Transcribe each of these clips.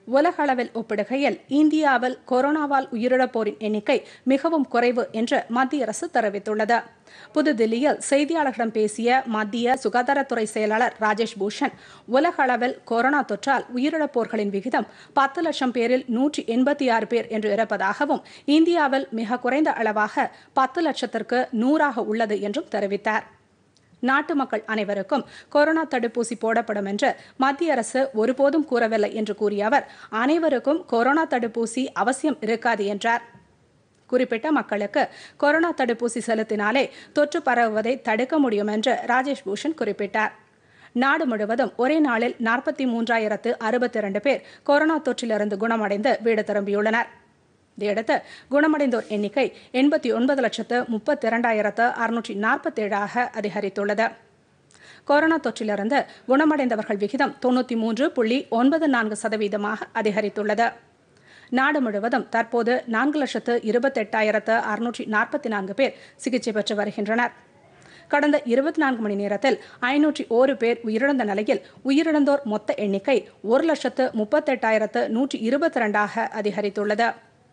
உலக அளவில் ஒப்பிடுகையில் இந்தியாவில் கொரோனாவால் உயிரிழப்போரின் எண்ணிக்கை மிகவும் குறைவு என்று மத்திய அரசு தெரிவித்துள்ளது புதுதில்லியில் செய்தியாளர்களிடம் பேசிய மத்திய சுகாதாரத்துறை செயலாளர் ராஜேஷ் பூஷன் உலக அளவில் கொரோனா தொற்றால் உயிரிழப்போர்களின் விகிதம் பத்து லட்சம் பேரில் நூற்றி எண்பத்தி ஆறு பேர் என்று இருப்பதாகவும் இந்தியாவில் மிக குறைந்த அளவாக பத்து லட்சத்திற்கு நூறாக உள்ளது என்றும் தெரிவித்தார் நாட்டு மக்கள் அனைவருக்கும் கொரோனா தடுப்பூசி போடப்படும் என்று மத்திய அரசு ஒருபோதும் கூறவில்லை என்று கூறிய அவர் அனைவருக்கும் கொரோனா தடுப்பூசி அவசியம் இருக்காது என்றார் குறிப்பிட்ட மக்களுக்கு கொரோனா தடுப்பூசி செலுத்தினாலே தொற்று பரவுவதை தடுக்க முடியும் என்று ராஜேஷ் பூஷன் குறிப்பிட்டார் நாடு முழுவதும் ஒரே நாளில் நாற்பத்தி மூன்றாயிரத்து அறுபத்தி இரண்டு பேர் கொரோனா தொற்றிலிருந்து குணமடைந்து வீடு திரும்பியுள்ளனர் இதையடுத்து குணமடைந்தோர் எண்ணிக்கை எண்பத்தி ஒன்பது லட்சத்து முப்பத்தி இரண்டாயிரத்து அறுநூற்றி நாற்பத்தி ஏழாக அதிகரித்துள்ளது கொரோனா தொற்றிலிருந்து குணமடைந்தவர்கள் விகிதம் தொண்ணூற்றி மூன்று புள்ளி ஒன்பது நான்கு சதவீதமாக அதிகரித்துள்ளது நாடு முழுவதும் தற்போது நான்கு லட்சத்து இருபத்தெட்டாயிரத்து அறுநூற்றி நாற்பத்தி நான்கு பேர் சிகிச்சை பெற்று வருகின்றனர் கடந்த இருபத்தி நான்கு மணி நேரத்தில் ஐநூற்றி ஓரு பேர் உயிரிழந்த நிலையில் உயிரிழந்தோர் மொத்த எண்ணிக்கை ஒரு லட்சத்து முப்பத்தெட்டாயிரத்து நூற்றி இருபத்தி இரண்டாக அதிகரித்துள்ளது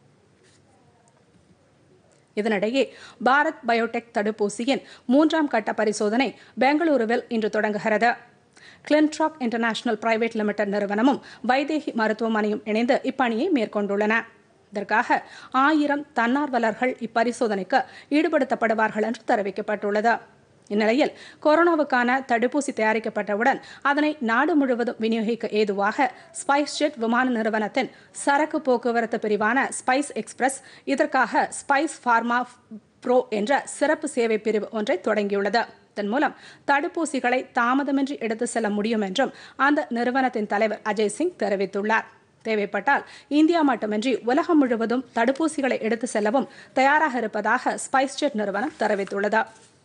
இதனிடையே பாரத் பயோடெக் தடுப்பூசியின் மூன்றாம் கட்ட பரிசோதனை பெங்களூருவில் இன்று தொடங்குகிறது கிளின்ட்ராக் இன்டர்நேஷனல் பிரைவேட் லிமிடெட் நிறுவனமும் வைதேகி மருத்துவமனையும் இணைந்து இப்பணியை மேற்கொண்டுள்ளன இதற்காக ஆயிரம் தன்னார்வலர்கள் இப்பரிசோதனைக்கு ஈடுபடுத்தப்படுவார்கள் என்று தெரிவிக்கப்பட்டுள்ளது இந்நிலையில் கொரோனாவுக்கான தடுப்பூசி தயாரிக்கப்பட்டவுடன் அதனை நாடு முழுவதும் விநியோகிக்க ஏதுவாக ஸ்பைஸ் ஜெட் விமான நிறுவனத்தின் சரக்கு போக்குவரத்து பிரிவான ஸ்பைஸ் எக்ஸ்பிரஸ் இதற்காக ஸ்பைஸ் ஃபார்மா ப்ரோ என்ற சிறப்பு சேவை பிரிவு ஒன்றை தொடங்கியுள்ளது இதன் மூலம் தடுப்பூசிகளை தாமதமின்றி எடுத்து செல்ல முடியும் என்றும் அந்த நிறுவனத்தின் தலைவர் அஜய் சிங் தெரிவித்துள்ளார் தேவைப்பட்டால் இந்தியா மட்டுமின்றி உலகம் முழுவதும் தடுப்பூசிகளை எடுத்து செல்லவும் தயாராக இருப்பதாக ஸ்பைஸ் ஜெட் நிறுவனம் தெரிவித்துள்ளது